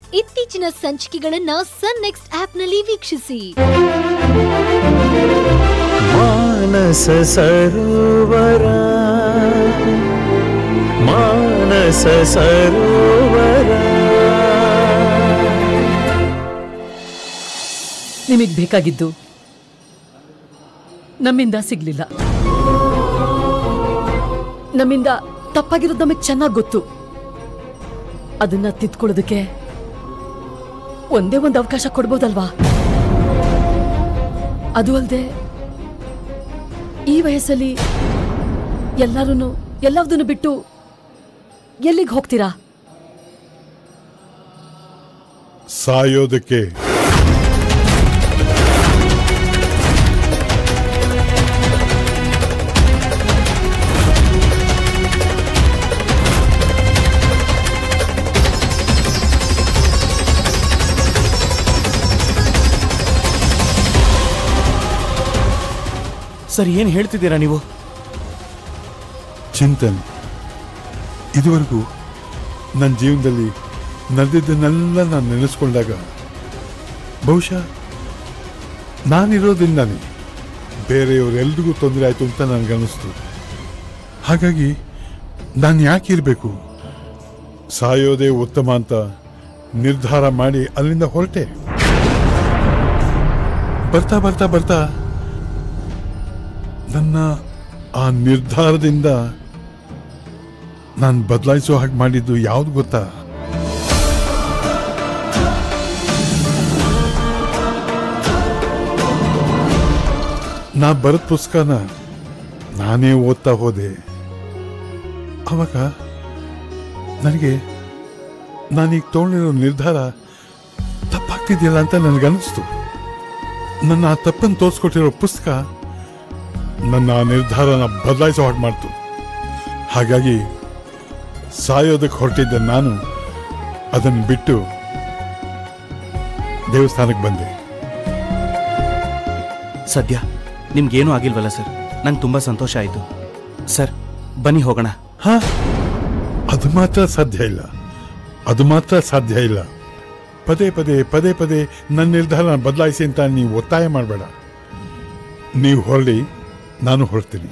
ಇತ್ತೀಚಿನ ಸಂಚಿಕೆಗಳನ್ನ ಸನ್ ನೆಕ್ಸ್ಟ್ ಆಪ್ನಲ್ಲಿ ವೀಕ್ಷಿಸಿ ಮಾನಸ ಸರೋವರ ಮಾನಸ ಸರೋವರ ನಿಮಗೆ ಬೇಕಾಗಿದ್ದು ನಮ್ಮಿಂದ ಸಿಗ್ಲಿಲ್ಲ ನಮ್ಮಿಂದ ತಪ್ಪಾಗಿರೋದು ನಮಗೆ ಚೆನ್ನಾಗಿ ಗೊತ್ತು ಅದನ್ನ ತಿದ್ಕೊಳ್ಳೋದಕ್ಕೆ ಒಂದೇ ಒಂದು ಅವಕಾಶ ಕೊಡ್ಬೋದಲ್ವಾ ಅದು ಅಲ್ಲದೆ ಈ ವಯಸ್ಸಲ್ಲಿ ಎಲ್ಲರೂ ಎಲ್ಲದನ್ನು ಬಿಟ್ಟು ಎಲ್ಲಿಗೆ ಹೋಗ್ತೀರಾ ಸಾಯೋದಕ್ಕೆ ಸರ್ ಏನು ಹೇಳ್ತಿದ್ದೀರಾ ನೀವು ಚಿಂತನ್ ಇದುವರೆಗೂ ನನ್ನ ಜೀವನದಲ್ಲಿ ನಡೆದಿದ್ದನ್ನೆಲ್ಲ ನಾನು ನೆನೆಸ್ಕೊಂಡಾಗ ಬಹುಶಃ ನಾನಿರೋದ್ರಿಂದಾನೆ ಬೇರೆಯವರೆಲ್ರಿಗೂ ತೊಂದರೆ ಆಯಿತು ಅಂತ ನನಗನ್ನಿಸ್ತು ಹಾಗಾಗಿ ನಾನು ಯಾಕೆ ಇರಬೇಕು ಸಾಯೋದೇ ಉತ್ತಮ ಅಂತ ನಿರ್ಧಾರ ಮಾಡಿ ಅಲ್ಲಿಂದ ಹೊರಟೆ ಬರ್ತಾ ಬರ್ತಾ ಬರ್ತಾ ನನ್ನ ಆ ನಿರ್ಧಾರದಿಂದ ನಾನು ಬದಲಾಯಿಸೋ ಹಾಗೆ ಮಾಡಿದ್ದು ಯಾವ್ದು ಗೊತ್ತಾ ನಾ ಬರೆದ ಪುಸ್ತಕನ ನಾನೇ ಓದ್ತಾ ಹೋದೆ ಅವಾಗ ನನಗೆ ನಾನೀಗ ತೊಗೊಂಡಿರೋ ನಿರ್ಧಾರ ತಪ್ಪಾಗ್ತಿದೆಯಲ್ಲ ಅಂತ ನನಗನ್ನಿಸ್ತು ನನ್ನ ಆ ತಪ್ಪನ್ನು ತೋರಿಸ್ಕೊಟ್ಟಿರೋ ಪುಸ್ತಕ ನನ್ನ ಆ ನಿರ್ಧಾರನ ಬದಲಾಯಿಸೋ ಹಾಗೆ ಮಾಡ್ತು ಹಾಗಾಗಿ ಸಾಯೋದಕ್ಕೆ ಹೊರಟಿದ್ದ ನಾನು ಅದನ್ನು ಬಿಟ್ಟು ದೇವಸ್ಥಾನಕ್ಕೆ ಬಂದೆ ಸದ್ಯ ನಿಮ್ಗೇನೂ ಆಗಿಲ್ವಲ್ಲ ಸರ್ ನಂಗೆ ತುಂಬ ಸಂತೋಷ ಆಯಿತು ಸರ್ ಬನ್ನಿ ಹೋಗೋಣ ಹಾ ಅದು ಮಾತ್ರ ಸಾಧ್ಯ ಇಲ್ಲ ಅದು ಮಾತ್ರ ಸಾಧ್ಯ ಇಲ್ಲ ಪದೇ ಪದೇ ಪದೇ ಪದೇ ನನ್ನ ನಿರ್ಧಾರ ಬದಲಾಯಿಸಿ ಅಂತ ನೀವು ಒತ್ತಾಯ ಮಾಡಬೇಡ ನೀವು ಹೊರಡಿ ನಾನು ಹೊರಡ್ತೀನಿ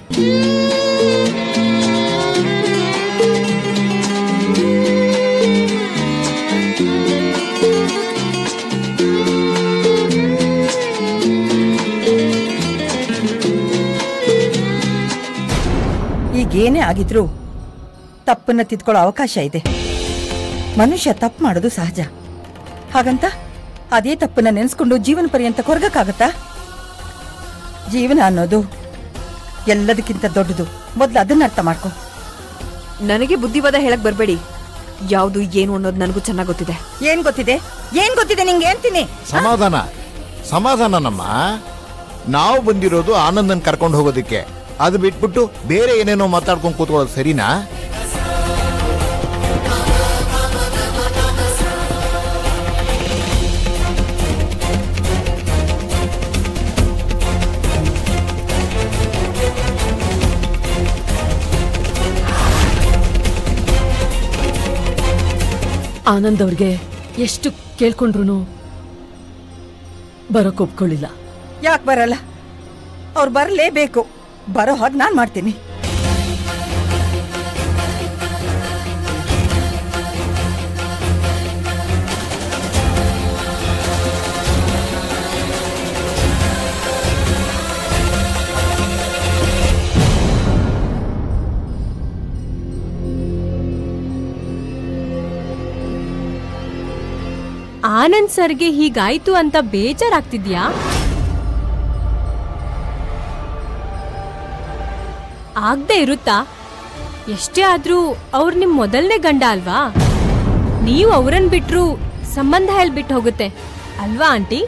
ಈಗೇನೇ ಆಗಿದ್ರೂ ತಪ್ಪನ್ನ ತಿದ್ಕೊಳ್ಳೋ ಅವಕಾಶ ಇದೆ ಮನುಷ್ಯ ತಪ್ಪು ಮಾಡೋದು ಸಹಜ ಹಾಗಂತ ಅದೇ ತಪ್ಪನ್ನ ನೆನೆಸ್ಕೊಂಡು ಜೀವನ ಪರ್ಯಂತ ಕೊರಗಕ್ಕಾಗತ್ತಾ ಜೀವನ ಅನ್ನೋದು ಎಲ್ಲದಕ್ಕಿಂತ ದೊಡ್ಡದು ಮೊದ್ಲು ಅದನ್ನ ಅರ್ಥ ಮಾಡ್ಕೊ ನನಗೆ ಬುದ್ಧಿವಾದ ಹೇಳಕ್ ಬರ್ಬೇಡಿ ಯಾವುದು ಏನು ಅನ್ನೋದು ನನಗೂ ಚೆನ್ನಾಗಿ ಗೊತ್ತಿದೆ ಏನ್ ಗೊತ್ತಿದೆ ಏನ್ ಗೊತ್ತಿದೆ ನಿಂಗೆ ಅಂತೀನಿ ಸಮಾಧಾನ ಸಮಾಧಾನ ನಮ್ಮ ನಾವು ಬಂದಿರೋದು ಆನಂದನ್ ಕರ್ಕೊಂಡು ಹೋಗೋದಕ್ಕೆ ಅದು ಬಿಟ್ಬಿಟ್ಟು ಬೇರೆ ಏನೇನೋ ಮಾತಾಡ್ಕೊಂಡು ಕೂತ್ಕೊಳ್ಳೋದು ಸರಿನಾ ಆನಂದ್ ಅವ್ರಿಗೆ ಎಷ್ಟು ಕೇಳ್ಕೊಂಡ್ರು ಬರೋಕ್ ಒಪ್ಕೊಳ್ಳಿಲ್ಲ ಯಾಕೆ ಬರಲ್ಲ ಅವ್ರು ಬರಲೇಬೇಕು ಬರೋ ಹಾಗೆ ನಾನು ಮಾಡ್ತೀನಿ ಆನಂದ್ ಸರ್ಗೆ ಹೀಗಾಯ್ತು ಅಂತ ಬೇಜಾರಾಗ್ತಿದ್ಯಾ ಆಗ್ದೇ ಇರುತ್ತಾ ಎಷ್ಟೇ ಆದ್ರೂ ಅವ್ರು ನಿಮ್ ಮೊದಲನೇ ಗಂಡ ಅಲ್ವಾ ನೀವು ಅವ್ರನ್ ಬಿಟ್ರು ಸಂಬಂಧ ಎಲ್ ಬಿಟ್ಟು ಹೋಗುತ್ತೆ ಅಲ್ವಾ ಆಂಟಿ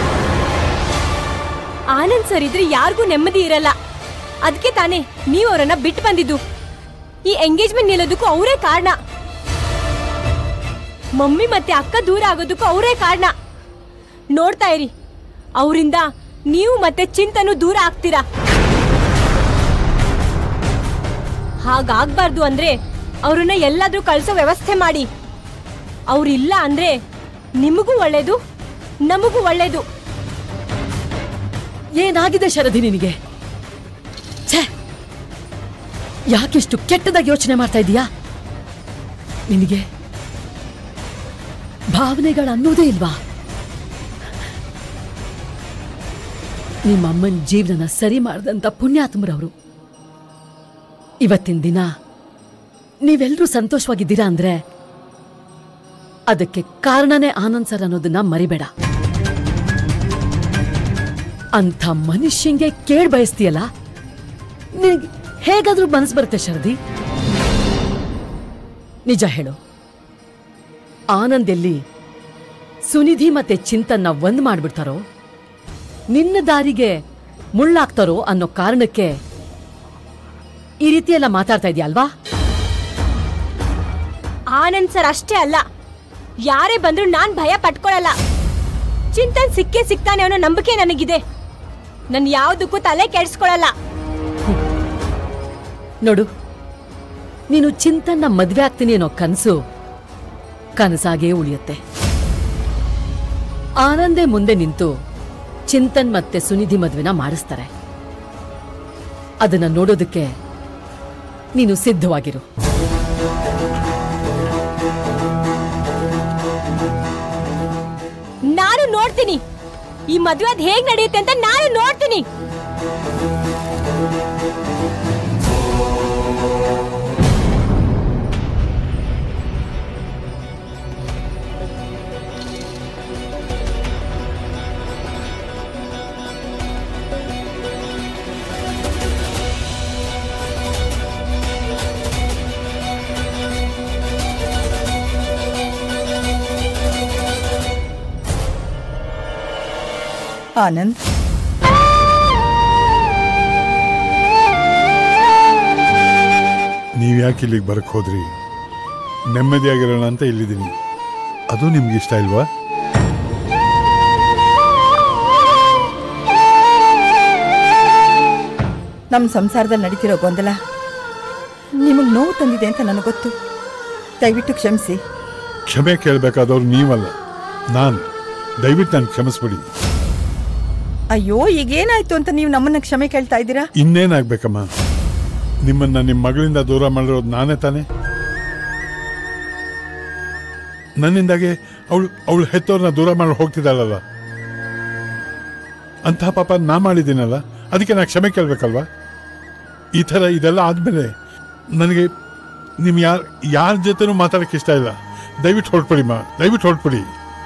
ಆನಂದ್ ಸರ್ ಇದ್ರೆ ಯಾರಿಗೂ ನೆಮ್ಮದಿ ಇರಲ್ಲ ಅದಕ್ಕೆ ತಾನೇ ನೀವು ಅವರನ್ನ ಬಿಟ್ಟು ಬಂದಿದ್ದು ಈ ಎಂಗೇಜ್ಮೆಂಟ್ ನಿಲ್ಲೋದಕ್ಕೂ ಅವರೇ ಕಾರಣ ಮಮ್ಮಿ ಮತ್ತೆ ಅಕ್ಕ ದೂರ ಆಗೋದಕ್ಕೂ ಅವರೇ ಕಾರಣ ನೋಡ್ತಾ ಇರಿ ಅವರಿಂದ ನೀವು ಮತ್ತೆ ಚಿಂತನು ದೂರ ಆಗ್ತೀರಾ ಹಾಗಾಗ್ಬಾರ್ದು ಅಂದ್ರೆ ಅವ್ರನ್ನ ಎಲ್ಲಾದ್ರೂ ಕಳ್ಸೋ ವ್ಯವಸ್ಥೆ ಮಾಡಿ ಅವ್ರಿಲ್ಲ ಅಂದ್ರೆ ನಿಮಗೂ ಒಳ್ಳೇದು ನಮಗೂ ಒಳ್ಳೇದು ಏನಾಗಿದೆ ಶರದಿ ನಿನಗೆ ಛೇ ಯಾಕಿಷ್ಟು ಕೆಟ್ಟದಾಗಿ ಯೋಚನೆ ಮಾಡ್ತಾ ಇದೀಯಾ ನಿನಗೆ ಭಾವನೆಗಳು ಅನ್ನೋದೇ ಇಲ್ವಾ ನಿಮ್ಮಮ್ಮನ ಜೀವನನ ಸರಿ ಮಾಡ್ದಂತ ಪುಣ್ಯಾತ್ಮರವರು ಇವತ್ತಿನ ದಿನ ನೀವೆಲ್ಲರೂ ಸಂತೋಷವಾಗಿದ್ದೀರಾ ಅಂದ್ರೆ ಅದಕ್ಕೆ ಕಾರಣನೇ ಆನಂದ್ ಸರ್ ಅನ್ನೋದನ್ನ ಮರಿಬೇಡ ಅಂಥ ಮನುಷ್ಯಂಗೆ ಕೇಳ್ ಬಯಸ್ತೀಯಲ್ಲ ನಿನಗೆ ಹೇಗಾದ್ರೂ ಮನಸ್ಸು ಬರುತ್ತೆ ಶರದಿ ನಿಜ ಹೇಳು ಆನಂದ್ ಎಲ್ಲಿ ಸುನಿಧಿ ಮತ್ತೆ ಚಿಂತನ್ನ ಒಂದ್ ಮಾಡ್ಬಿಡ್ತಾರೋ ನಿನ್ನ ದಾರಿಗೆ ಮುಳ್ಳಾಗ್ತಾರೋ ಅನ್ನೋ ಕಾರಣಕ್ಕೆ ಈ ರೀತಿ ಎಲ್ಲ ಮಾತಾಡ್ತಾ ಇದೆಯಾ ಅಲ್ವಾ ಆನಂದ್ ಸರ್ ಅಷ್ಟೇ ಅಲ್ಲ ಯಾರೇ ಬಂದ್ರೂ ನಾನ್ ಭಯ ಪಟ್ಕೊಳಲ್ಲ ಚಿಂತನ್ ಸಿಕ್ಕೇ ಸಿಗ್ತಾನೆ ಅನ್ನೋ ನಂಬಿಕೆ ನನಗಿದೆ ನನ್ ಯಾವ್ದಕ್ಕೂ ತಲೆ ಕೆಡಿಸ್ಕೊಳಲ್ಲ ನೋಡು ನೀನು ಚಿಂತನ್ನ ಮದ್ವೆ ಆಗ್ತೀನಿ ಅನ್ನೋ ಕನಸು ಕನಸಾಗೇ ಉಳಿಯುತ್ತೆ ಆನಂದೇ ಮುಂದೆ ನಿಂತು ಚಿಂತನ್ ಮತ್ತೆ ಸುನಿಧಿ ಮದ್ವೆನ ಮಾಡಿಸ್ತಾರೆ ಅದನ್ನ ನೋಡೋದಕ್ಕೆ ನೀನು ಸಿದ್ಧವಾಗಿರು ನಾನು ನೋಡ್ತೀನಿ ಈ ಮದ್ವೆ ಅದ್ ಹೇಗ್ ನಡೆಯುತ್ತೆ ಅಂತ ನಾನು ನೋಡ್ತೀನಿ ಆನಂದ್ ನೀವು ಯಾಕೆ ಇಲ್ಲಿಗೆ ಬರಕ್ ಹೋದ್ರಿ ನೆಮ್ಮದಿಯಾಗಿರೋಣ ಅಂತ ಇಲ್ಲಿದ್ದೀನಿ ಅದು ನಿಮ್ಗೆ ಇಷ್ಟ ಇಲ್ವಾ ನಮ್ಮ ಸಂಸಾರದಲ್ಲಿ ನಡೀತಿರೋ ಗೊಂದಲ ನಿಮಗೆ ನೋವು ತಂದಿದೆ ಅಂತ ನನಗೆ ಗೊತ್ತು ದಯವಿಟ್ಟು ಕ್ಷಮಿಸಿ ಕ್ಷಮೆ ಕೇಳಬೇಕಾದವ್ರು ನೀವಲ್ಲ ನಾನು ದಯವಿಟ್ಟು ನಾನು ಕ್ಷಮಿಸ್ಬಿಡಿ ಅಯ್ಯೋ ಈಗೇನಾಯ್ತು ಅಂತ ನೀವು ನಮ್ಮನ್ನ ಕ್ಷಮೆ ಕೇಳ್ತಾ ಇದ್ದೀರಾ ಇನ್ನೇನಾಗ್ಬೇಕಮ್ಮ ನಿಮ್ಮನ್ನ ನಿಮ್ಮ ಮಗಳಿಂದ ದೂರ ಮಾಡಿರೋದು ನಾನೇ ತಾನೆ ನನ್ನಿಂದಾಗೆ ಅವಳು ಅವಳು ಹೆತ್ತವ್ರನ್ನ ದೂರ ಮಾಡಿ ಹೋಗ್ತಿದ್ದಾಳಲ್ಲ ಅಂತಹ ಪಾಪ ನಾ ಮಾಡಿದ್ದೀನಲ್ಲ ಅದಕ್ಕೆ ನಾ ಕ್ಷಮೆ ಕೇಳಬೇಕಲ್ವಾ ಈ ಥರ ಇದೆಲ್ಲ ಆದಮೇಲೆ ನನಗೆ ನಿಮ್ ಯಾರ ಯಾರ ಜೊತೆನೂ ಮಾತಾಡಕ್ಕೆ ಇಷ್ಟ ಇಲ್ಲ ದಯವಿಟ್ಟು ಹೊರಟ್ಬಿಡಿ ಮಾ ದಯವಿಟ್ಟು ಹೊರಟ್ಬಿಡಿ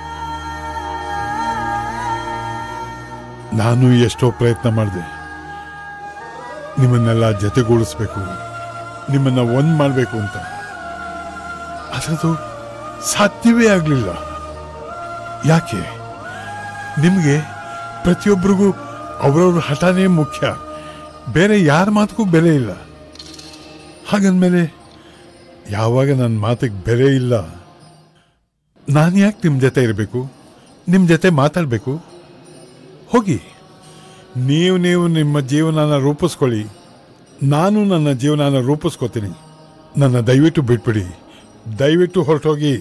ನಾನು ಎಷ್ಟೋ ಪ್ರಯತ್ನ ಮಾಡಿದೆ ನಿಮ್ಮನ್ನೆಲ್ಲ ಜೊತೆಗೂಡಿಸ್ಬೇಕು ನಿಮ್ಮನ್ನ ಒಂದ್ ಮಾಡಬೇಕು ಅಂತ ಅದರದು ಸಾಧ್ಯವೇ ಆಗಲಿಲ್ಲ ಯಾಕೆ ನಿಮಗೆ ಪ್ರತಿಯೊಬ್ಬರಿಗೂ ಅವರವ್ರ ಹಠನೇ ಮುಖ್ಯ ಬೇರೆ ಯಾರ ಮಾತಿಗೂ ಬೆಲೆ ಇಲ್ಲ ಹಾಗಂದ್ಮೇಲೆ ಯಾವಾಗ ನನ್ನ ಮಾತಿಗೆ ಬೆಲೆ ಇಲ್ಲ ನಾನು ಯಾಕೆ ನಿಮ್ಮ ಜೊತೆ ಇರಬೇಕು ನಿಮ್ಮ ಜೊತೆ ಮಾತಾಡಬೇಕು ಹೋಗಿ ನೀವು ನೀವು ನಿಮ್ಮ ಜೀವನನ ರೂಪಿಸ್ಕೊಳ್ಳಿ ನಾನು ನನ್ನ ಜೀವನನ ರೂಪಿಸ್ಕೋತೀನಿ ನನ್ನ ದಯವಿಟ್ಟು ಬಿಟ್ಬಿಡಿ ದಯವಿಟ್ಟು ಹೊರಟೋಗಿ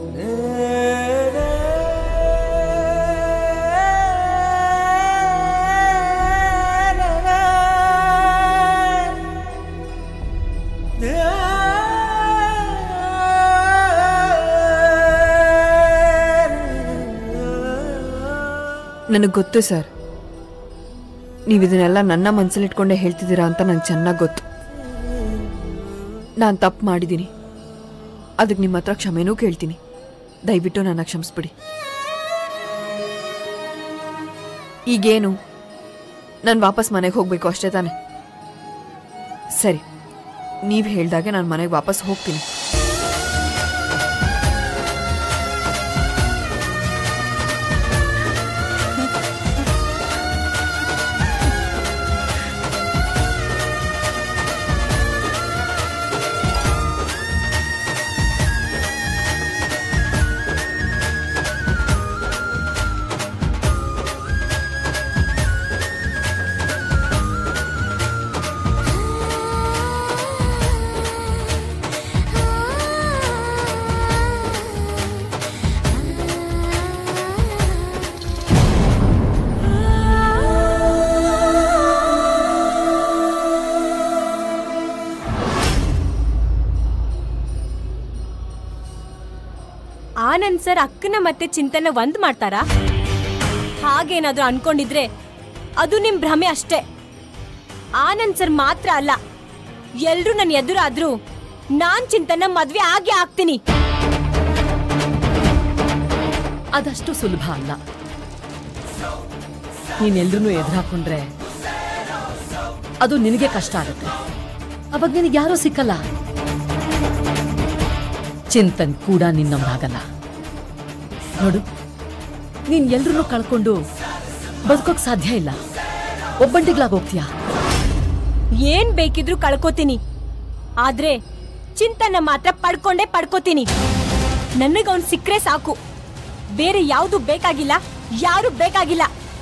ನನಗೆ ಗೊತ್ತು ಸರ್ ನೀವು ಇದನ್ನೆಲ್ಲ ನನ್ನ ಮನಸ್ಸಲ್ಲಿ ಇಟ್ಕೊಂಡೇ ಹೇಳ್ತಿದ್ದೀರಾ ಅಂತ ನಂಗೆ ಚೆನ್ನಾಗಿ ಗೊತ್ತು ನಾನು ತಪ್ಪು ಮಾಡಿದ್ದೀನಿ ಅದಕ್ಕೆ ನಿಮ್ಮ ಹತ್ರ ಕ್ಷಮೆನೂ ಕೇಳ್ತೀನಿ ದಯವಿಟ್ಟು ನನ್ನ ಕ್ಷಮಿಸ್ಬಿಡಿ ಈಗೇನು ನಾನು ವಾಪಸ್ ಮನೆಗೆ ಹೋಗಬೇಕು ಅಷ್ಟೇ ತಾನೆ ಸರಿ ನೀವು ಹೇಳ್ದಾಗೆ ನಾನು ಮನೆಗೆ ವಾಪಸ್ ಹೋಗ್ತೀನಿ ಆ ಸರ್ ಅಕ್ಕನ ಮತ್ತೆ ಚಿಂತನೆ ಒಂದ್ ಮಾಡ್ತಾರಾ ಹಾಗೇನಾದ್ರೂ ಅನ್ಕೊಂಡಿದ್ರೆ ಅದು ನಿಮ್ ಭ್ರಮೆ ಅಷ್ಟೇ ಆನಂದ್ ಸರ್ ಮಾತ್ರ ಅಲ್ಲ ಎಲ್ರೂ ನನ್ನ ಎದುರಾದ್ರೂ ನಾನ್ ಚಿಂತನ ಮದ್ವೆ ಆಗೇ ಆಗ್ತೀನಿ ಅದಷ್ಟು ಸುಲಭ ಅಲ್ಲ ನೀನೆಲ್ರೂ ಎದುರಾಕೊಂಡ್ರೆ ಅದು ನಿನಗೆ ಕಷ್ಟ ಆಗುತ್ತೆ ಅವಾಗ ನಿನಗೆ ಯಾರೂ ಸಿಕ್ಕಲ್ಲ ಚಿಂತನ್ ಕೂಡ ನಿನ್ನವನಾಗಲ್ಲ ನೋಡು ನೀನ್ ಎಲ್ರನ್ನೂ ಕಳ್ಕೊಂಡು ಬದುಕೋಕ್ ಸಾಧ್ಯ ಇಲ್ಲ ಒಬ್ಬಂಟಿಗ್ಲಾಗ್ ಹೋಗ್ತೀಯಾ ಏನ್ ಬೇಕಿದ್ರೂ ಕಳ್ಕೊತೀನಿ ಆದ್ರೆ ಚಿಂತನ ಮಾತ್ರ ಪಡ್ಕೊಂಡೇ ಪಡ್ಕೋತೀನಿ ನನಗೆ ಅವ್ನ್ ಸಿಕ್ರೆ ಸಾಕು ಬೇರೆ ಯಾವುದು ಬೇಕಾಗಿಲ್ಲ ಯಾರು ಬೇಕಾಗಿಲ್ಲ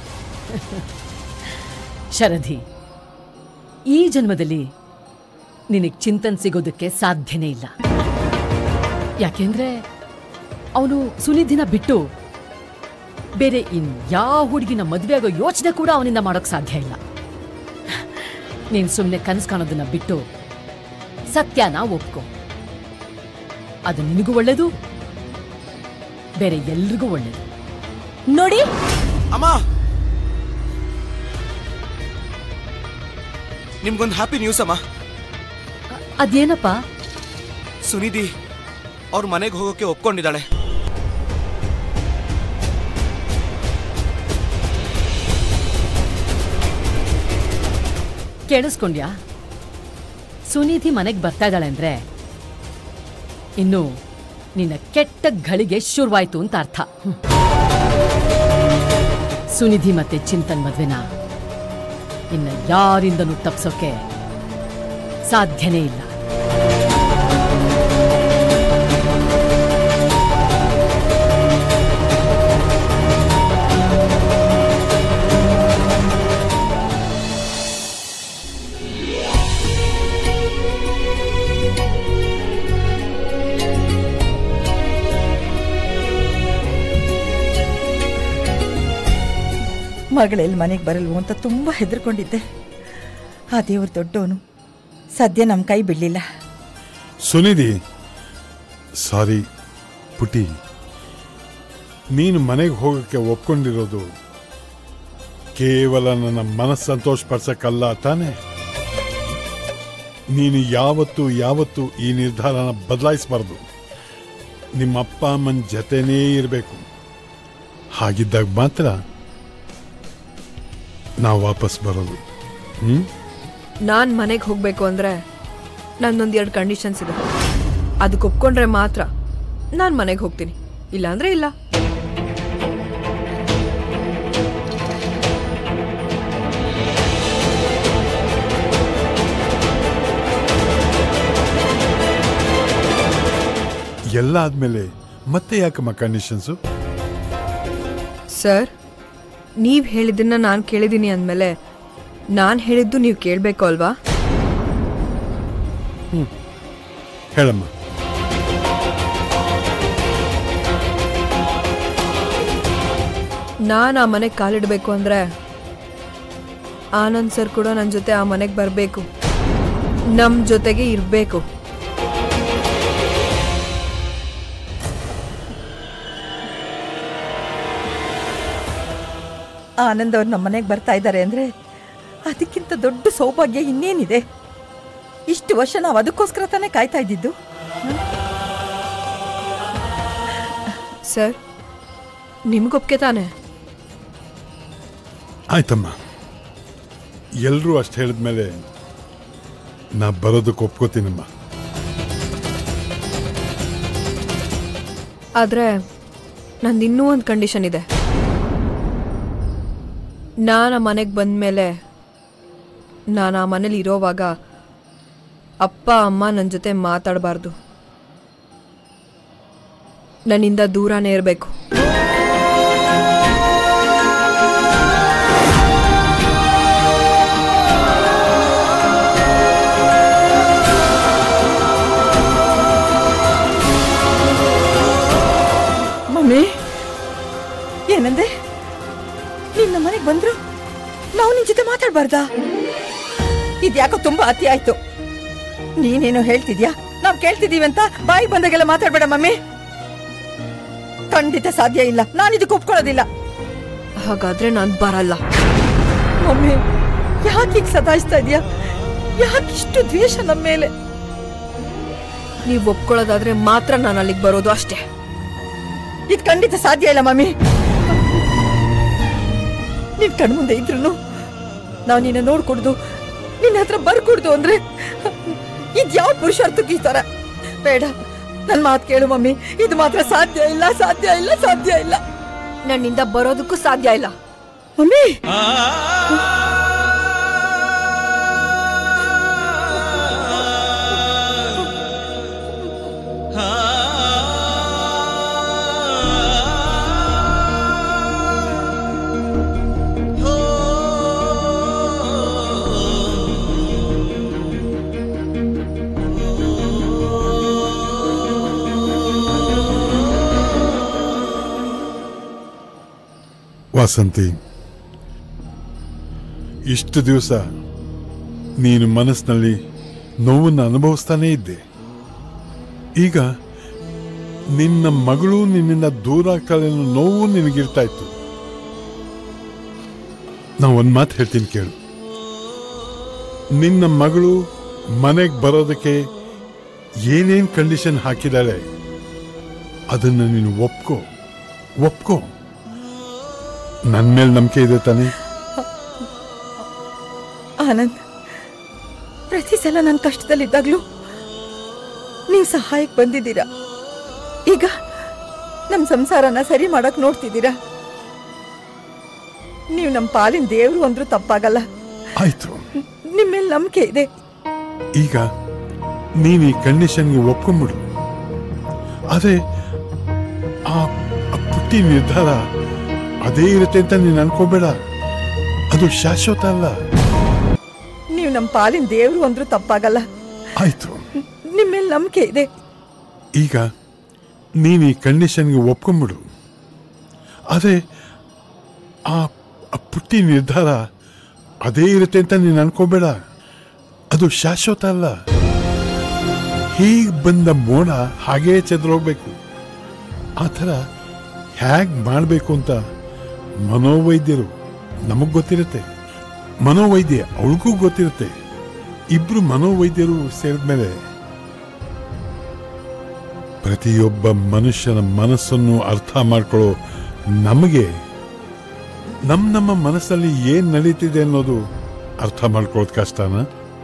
ಶರಧಿ ಈ ಜನ್ಮದಲ್ಲಿ ನಿನಗ್ ಚಿಂತನ್ ಸಿಗೋದಕ್ಕೆ ಸಾಧ್ಯನೇ ಇಲ್ಲ ಯಾಕೆಂದ್ರೆ ಅವನು ಸುನಿಧಿನ ಬಿಟ್ಟು ಬೇರೆ ಇನ್ ಯಾವ ಹುಡುಗಿನ ಮದುವೆ ಆಗೋ ಯೋಚನೆ ಕೂಡ ಅವನಿಂದ ಮಾಡೋಕ್ ಸಾಧ್ಯ ಇಲ್ಲ ನೀನ್ ಸುಮ್ಮನೆ ಕನಸು ಕಾಣೋದನ್ನ ಬಿಟ್ಟು ಸತ್ಯನ ಒಪ್ಕೊ ಅದು ನಿನಗೂ ಒಳ್ಳೇದು ಬೇರೆ ಎಲ್ರಿಗೂ ಒಳ್ಳೇದು ನೋಡಿ ಅಮ್ಮ ನಿಮ್ಗೊಂದು ಹ್ಯಾಪಿ ನ್ಯೂಸ್ ಅಮ್ಮ ಅದೇನಪ್ಪ ಸುನಿಧಿ ಅವ್ರ ಮನೆಗೆ ಹೋಗೋಕೆ ಒಪ್ಕೊಂಡಿದ್ದಾಳೆ ಕೇಳಿಸ್ಕೊಂಡ್ಯಾ ಸುನೀತಿ ಮನೆಗೆ ಬರ್ತಾ ಇದ್ದಾಳೆ ಅಂದ್ರೆ ಇನ್ನು ನಿನ್ನ ಕೆಟ್ಟ ಗಳಿಗೆ ಶುರುವಾಯ್ತು ಅಂತ ಅರ್ಥ ಹ್ಮ್. ಸುನಿಧಿ ಮತ್ತೆ ಚಿಂತನ್ ಮದ್ವೆನ ಇನ್ನ ಯಾರಿಂದನೂ ತಪ್ಸೋಕೆ ಸಾಧ್ಯನೇ ಇಲ್ಲ ಮಗಳೆಲ್ಲಿ ಮನೆಗೆ ಬರಲ್ವೋ ಅಂತ ತುಂಬ ಹೆದರ್ಕೊಂಡಿದ್ದೆ ಆ ದೇವ್ರ ದೊಡ್ಡವನು ಸದ್ಯ ನಮ್ಮ ಕೈ ಬಿಡಲಿಲ್ಲ ಸುನಿಧಿ ಸಾರಿ ಪುಟಿ ನೀನು ಮನೆಗೆ ಹೋಗೋಕ್ಕೆ ಒಪ್ಕೊಂಡಿರೋದು ಕೇವಲ ನನ್ನ ಮನಸ್ಸು ಸಂತೋಷಪಡಿಸಕ್ಕಲ್ಲ ತಾನೆ ನೀನು ಯಾವತ್ತೂ ಯಾವತ್ತೂ ಈ ನಿರ್ಧಾರನ ಬದಲಾಯಿಸಬಾರ್ದು ನಿಮ್ಮ ಅಪ್ಪ ಅಮ್ಮನ ಜೊತೆನೇ ಇರಬೇಕು ಹಾಗಿದ್ದಾಗ ಮಾತ್ರ ನಾವು ವಾಪಸ್ ಬರೋದು ಹ್ಞೂ ನಾನು ಮನೆಗೆ ಹೋಗಬೇಕು ಅಂದರೆ ನನ್ನೊಂದು ಎರಡು ಕಂಡೀಷನ್ಸ್ ಇದೆ ಅದಕ್ಕೆ ಒಪ್ಕೊಂಡ್ರೆ ಮಾತ್ರ ನಾನು ಮನೆಗೆ ಹೋಗ್ತೀನಿ ಇಲ್ಲಾಂದ್ರೆ ಇಲ್ಲ ಎಲ್ಲ ಆದ್ಮೇಲೆ ಮತ್ತೆ ಯಾಕಮ್ಮ ಕಂಡೀಷನ್ಸು ಸರ್ ನೀವು ಹೇಳಿದ್ದನ್ನ ನಾನು ಕೇಳಿದ್ದೀನಿ ಅಂದಮೇಲೆ ನಾನು ಹೇಳಿದ್ದು ನೀವು ಕೇಳಬೇಕು ಅಲ್ವಾ ಹೇಳಮ್ಮ ನಾನು ಆ ಮನೆಗೆ ಕಾಲಿಡಬೇಕು ಅಂದರೆ ಆನಂದ್ ಸರ್ ಕೂಡ ನನ್ನ ಜೊತೆ ಆ ಮನೆಗೆ ಬರಬೇಕು ನಮ್ಮ ಜೊತೆಗೆ ಇರಬೇಕು ಆನಂದ್ ಅವ್ರು ನಮ್ಮ ಮನೆಗೆ ಬರ್ತಾ ಇದ್ದಾರೆ ಅಂದರೆ ಅದಕ್ಕಿಂತ ದೊಡ್ಡ ಸೌಭಾಗ್ಯ ಇನ್ನೇನಿದೆ ಇಷ್ಟು ವರ್ಷ ನಾವು ಅದಕ್ಕೋಸ್ಕರ ತಾನೇ ಕಾಯ್ತಾ ಇದ್ದಿದ್ದು ಸರ್ ನಿಮ್ಗೊಪ್ಕೆ ತಾನೆ ಆಯ್ತಮ್ಮ ಎಲ್ಲರೂ ಅಷ್ಟು ಹೇಳಿದ್ಮೇಲೆ ನಾ ಬರೋದಕ್ಕೆ ಒಪ್ಕೋತೀನಮ್ಮ ಆದರೆ ನಂದು ಇನ್ನೂ ಒಂದು ಕಂಡೀಷನ್ ಇದೆ ನಾನು ಆ ಮನೆಗೆ ಬಂದಮೇಲೆ ನಾನು ಆ ಮನೇಲಿ ಇರೋವಾಗ ಅಪ್ಪ ಅಮ್ಮ ನನ್ನ ಜೊತೆ ಮಾತಾಡಬಾರ್ದು ನನ್ನಿಂದ ದೂರನೇ ಇರಬೇಕು ಮಮ್ಮಿ ಏನಂದೆ ನೀನ್ ನಮ್ಮ ಮನೆಗೆ ಬಂದ್ರು ನಾವು ನಿನ್ ಜೊತೆ ಮಾತಾಡ್ಬಾರ್ದಾ ಇದ್ಯಾಕೋ ತುಂಬಾ ಅತಿ ಆಯ್ತು ನೀನೇನೋ ಹೇಳ್ತಿದ್ಯಾ ನಾವ್ ಕೇಳ್ತಿದೀವಿ ಅಂತ ಬಾಯಿ ಬಂದಾಗೆಲ್ಲ ಮಾತಾಡ್ಬೇಡ ಮಮ್ಮಿ ಖಂಡಿತ ಸಾಧ್ಯ ಇಲ್ಲ ನಾನು ಇದಕ್ಕೆ ಒಪ್ಕೊಳ್ಳೋದಿಲ್ಲ ಹಾಗಾದ್ರೆ ನಾನು ಬರಲ್ಲ ಮಮ್ಮಿ ಯಾಕೆ ಈಗ ಸದಾಯಿಸ್ತಾ ಇದೀಯಾ ಯಾಕೆ ಇಷ್ಟು ದ್ವೇಷ ನಮ್ಮ ಮೇಲೆ ನೀವು ಒಪ್ಕೊಳ್ಳೋದಾದ್ರೆ ಮಾತ್ರ ನಾನು ಅಲ್ಲಿಗೆ ಬರೋದು ಅಷ್ಟೇ ಇದು ಖಂಡಿತ ಸಾಧ್ಯ ಇಲ್ಲ ಮಮ್ಮಿ ನಿನ್ ಕಣ್ಮುಂದೆ ಇದ್ರು ನಾವು ನಿನ್ನ ನೋಡ್ಕೊಡ್ದು ನಿನ್ನ ಹತ್ರ ಬರ್ಕೊಡ್ದು ಅಂದ್ರೆ ಇದ್ಯಾವ ಪುರುಷಾರ್ಥಕ್ಕೆ ಈ ತರ ಬೇಡ ನನ್ ಮಾತು ಕೇಳು ಮಮ್ಮಿ ಇದು ಮಾತ್ರ ಸಾಧ್ಯ ಇಲ್ಲ ಸಾಧ್ಯ ಇಲ್ಲ ಸಾಧ್ಯ ಇಲ್ಲ ನನ್ನಿಂದ ಬರೋದಕ್ಕೂ ಸಾಧ್ಯ ಇಲ್ಲ ಮಮ್ಮಿ ವಾಸಂತಿ ಇಷ್ಟು ದಿವಸ ನೀನು ಮನಸ್ಸಿನಲ್ಲಿ ನೋವನ್ನು ಅನುಭವಿಸ್ತಾನೇ ಇದ್ದೆ ಈಗ ನಿನ್ನ ಮಗಳು ನಿನ್ನಿಂದ ದೂರ ಆಗ್ತಾಳೆ ಅನ್ನೋ ನೋವು ನಿನಗಿರ್ತಾ ಇತ್ತು ನಾ ಒಂದು ಮಾತು ಹೇಳ್ತೀನಿ ಕೇಳು ನಿನ್ನ ಮಗಳು ಮನೆಗೆ ಬರೋದಕ್ಕೆ ಏನೇನು ಕಂಡೀಷನ್ ಹಾಕಿದಾಳೆ ಅದನ್ನು ನೀನು ಒಪ್ಕೋ ಒಪ್ಕೋ ನನ್ನ ಮೇಲೆ ನಂಬಿಕೆ ಇದೆ ತಾನೇ ಆನಂದ್ ಪ್ರತಿ ಸಲ ನನ್ನ ಕಷ್ಟದಲ್ಲಿದ್ದಾಗ್ಲೂ ನೀವು ಸಹಾಯಕ್ಕೆ ಬಂದಿದ್ದೀರಾ ಈಗ ನಮ್ಮ ಸಂಸಾರನ ಸರಿ ಮಾಡಕ್ ನೋಡ್ತಿದ್ದೀರಾ ನೀವು ನಮ್ಮ ಪಾಲಿನ ದೇವ್ರು ಅಂದ್ರೂ ತಪ್ಪಾಗಲ್ಲ ಆಯ್ತು ನಿಮ್ಮ ಮೇಲೆ ನಂಬಿಕೆ ಇದೆ ಈಗ ನೀನು ಈ ಕಂಡೀಷನ್ಗೆ ಒಪ್ಕೊಂಬಿಡು ಅದೇ ಆ ಆ ಪುಟ್ಟಿ ನಿರ್ಧಾರ ಅದೇ ಇರುತ್ತೆ ಅಂತ ನೀನು ಅನ್ಕೋಬೇಡ ಅದು ಶಾಶ್ವತ ಅಲ್ಲ ನೀವು ನಮ್ಮ ಪಾಲಿನ ದೇವ್ರು ಅಂದ್ರೂ ತಪ್ಪಾಗಲ್ಲ ಆಯ್ತು ನಿಮ್ಮ ಮೇಲೆ ನಂಬಿಕೆ ಇದೆ ಈಗ ನೀನು ಈ ಕಂಡೀಷನ್ಗೆ ಒಪ್ಕೊಂಬಿಡು ಅದೇ ಆ ಆ ಪುಟ್ಟಿ ನಿರ್ಧಾರ ಅದೇ ಇರುತ್ತೆ ಅಂತ ನೀನು ಅನ್ಕೋಬೇಡ ಅದು ಶಾಶ್ವತ ಅಲ್ಲ ಹೀಗೆ ಬಂದ ಮೋಡ ಹಾಗೇ ಹೋಗ್ಬೇಕು ಆ ಥರ ಹೇಗ್ ಮಾಡಬೇಕು ಅಂತ ಮನೋವೈದ್ಯರು ನಮಗ್ ಗೊತ್ತಿರುತ್ತೆ ಮನೋವೈದ್ಯ ಅವಳಿಗೂ ಗೊತ್ತಿರುತ್ತೆ ಇಬ್ರು ಮನೋವೈದ್ಯರು ಸೇರಿದ್ಮೇಲೆ ಪ್ರತಿಯೊಬ್ಬ ಮನುಷ್ಯನ ಮನಸ್ಸನ್ನು ಅರ್ಥ ಮಾಡ್ಕೊಳ್ಳೋ ನಮಗೆ ನಮ್ಮ ನಮ್ಮ ಮನಸ್ಸಲ್ಲಿ ಏನ್ ನಡೀತಿದೆ ಅನ್ನೋದು ಅರ್ಥ ಮಾಡ್ಕೊಳ್ಳೋದು ಕಷ್ಟನ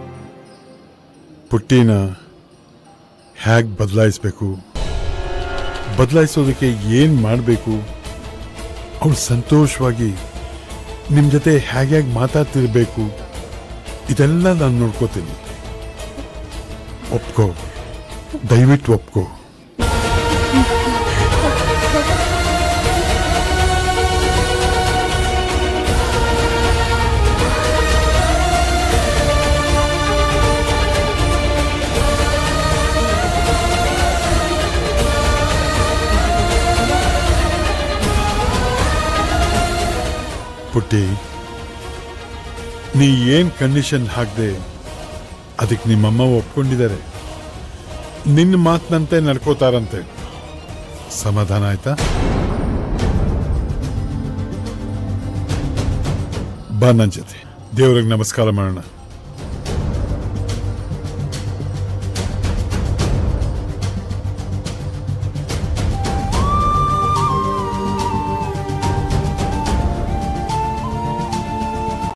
ಪುಟ್ಟಿನ ಹೇಗ್ ಬದಲಾಯಿಸ್ಬೇಕು ಬದಲಾಯಿಸೋದಕ್ಕೆ ಏನ್ ಮಾಡಬೇಕು ಅವಳು ಸಂತೋಷವಾಗಿ ನಿಮ್ಮ ಜೊತೆ ಹೇಗೆ ಮಾತಾಡ್ತಿರ್ಬೇಕು ಇದೆಲ್ಲ ನಾನು ನೋಡ್ಕೋತೀನಿ ಒಪ್ಕೋ ದಯವಿಟ್ಟು ಒಪ್ಕೋ ಪುಟ್ಟಿ ನೀ ಏನ್ ಕಂಡೀಷನ್ ಹಾಕ್ದೆ ಅದಕ್ಕೆ ನಿಮ್ಮಮ್ಮ ಒಪ್ಕೊಂಡಿದ್ದಾರೆ ನಿನ್ನ ಮಾತಿನಂತೆ ನಡ್ಕೋತಾರಂತೆ ಸಮಾಧಾನ ಆಯ್ತಾ ಬಾ ನನ್ನ ಜೊತೆ ದೇವ್ರಿಗೆ ನಮಸ್ಕಾರ ಮಾಡೋಣ